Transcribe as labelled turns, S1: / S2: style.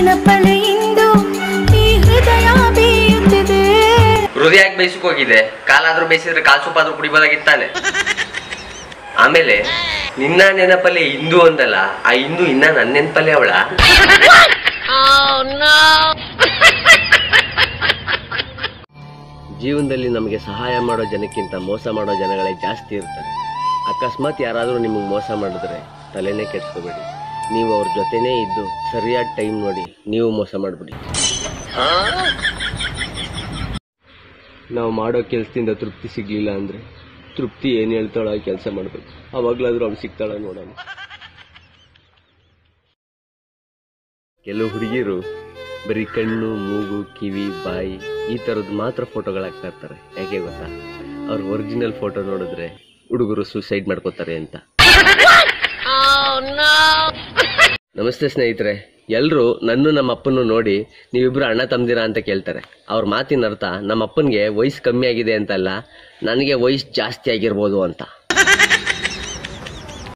S1: ನೆನಪಳೆಯಿಂದ ಈ ಹೃದಯ ಬೇಯುತ್ತಿದೆ
S2: ಹೃದಯ ಯಾಕೆ ಬೇಯಿಸಕ್ ಹೋಗಿದೆ ಕಾಲಾದ್ರೂ ಬೇಯಿಸಿದ್ರೆ ಕಾಲ್ ಸೂಪಾದ್ರೂ ಕುಡಿಬೋದಾಗಿತ್ತಾನೆ ಆಮೇಲೆ ನಿನ್ನ ನೆನಪಲ್ಲಿ ಹಿಂದೂ ಅಂದಲ್ಲ ಆ ಹಿಂದೂ ಇನ್ನ ನನ್ನ ನೆನಪಲ್ಲಿ ಅವಳ ಜೀವನದಲ್ಲಿ ನಮಗೆ ಸಹಾಯ ಮಾಡೋ ಜನಕ್ಕಿಂತ ಮೋಸ ಮಾಡೋ ಜನಗಳೇ ಜಾಸ್ತಿ ಇರ್ತಾರೆ ಅಕಸ್ಮಾತ್ ಯಾರಾದರೂ ನಿಮಗೆ ಮೋಸ ಮಾಡಿದ್ರೆ ತಲೆನೇ ಕೆಡ್ಸ್ಕೋಬೇಡಿ ನೀವು ಅವ್ರ ಜೊತೆನೇ ಇದ್ದು ಸರಿಯಾದ ಟೈಮ್ ನೋಡಿ ನೀವು ಮೋಸ ಮಾಡಿಬಿಡಿ ನಾವು ಮಾಡೋ ಕೆಲಸದಿಂದ ತೃಪ್ತಿ ಸಿಗ್ಲಿಲ್ಲ ಅಂದ್ರೆ ತೃಪ್ತಿ ಏನು ಹೇಳ್ತಾಳೋ ಆ ಕೆಲಸ ಮಾಡ್ಬೇಕು ಅವಾಗ್ಲಾದ್ರೂ ಅವ್ಳು ಸಿಗ್ತಾಳ ನೋಡೋಣ ಕೆಲವು ಹುಡುಗಿರು ಬರೀ ಕಣ್ಣು ಮೂಗು ಕಿವಿ ಬಾಯಿ ಈ ಥರದ್ದು ಮಾತ್ರ ಫೋಟೋಗಳಾಗ್ತಾ ಇರ್ತಾರೆ ಯಾಕೆ ಗೊತ್ತಾ ಅವ್ರ ಒರಿಜಿನಲ್ ಫೋಟೋ ನೋಡಿದ್ರೆ ಹುಡುಗರು ಸೂಸೈಡ್ ಮಾಡ್ಕೋತಾರೆ ಅಂತ ನಮಸ್ತೆ ಸ್ನೇಹಿತರೆ ಎಲ್ಲರೂ ನನ್ನ ನಮ್ಮ ಅಪ್ಪನ್ನು ನೋಡಿ ನೀವಿಬ್ರು ಅಣ್ಣ ತಮ್ದಿರಾ ಅಂತ ಕೇಳ್ತಾರೆ ಅವ್ರ ಮಾತಿನ ಅರ್ಥ ನಮ್ಮ ಅಪ್ಪನಿಗೆ ವಯಸ್ಸು ಕಮ್ಮಿ ಆಗಿದೆ ಅಂತಲ್ಲ ನನಗೆ ವಯಸ್ಸು ಜಾಸ್ತಿ ಆಗಿರ್ಬೋದು ಅಂತ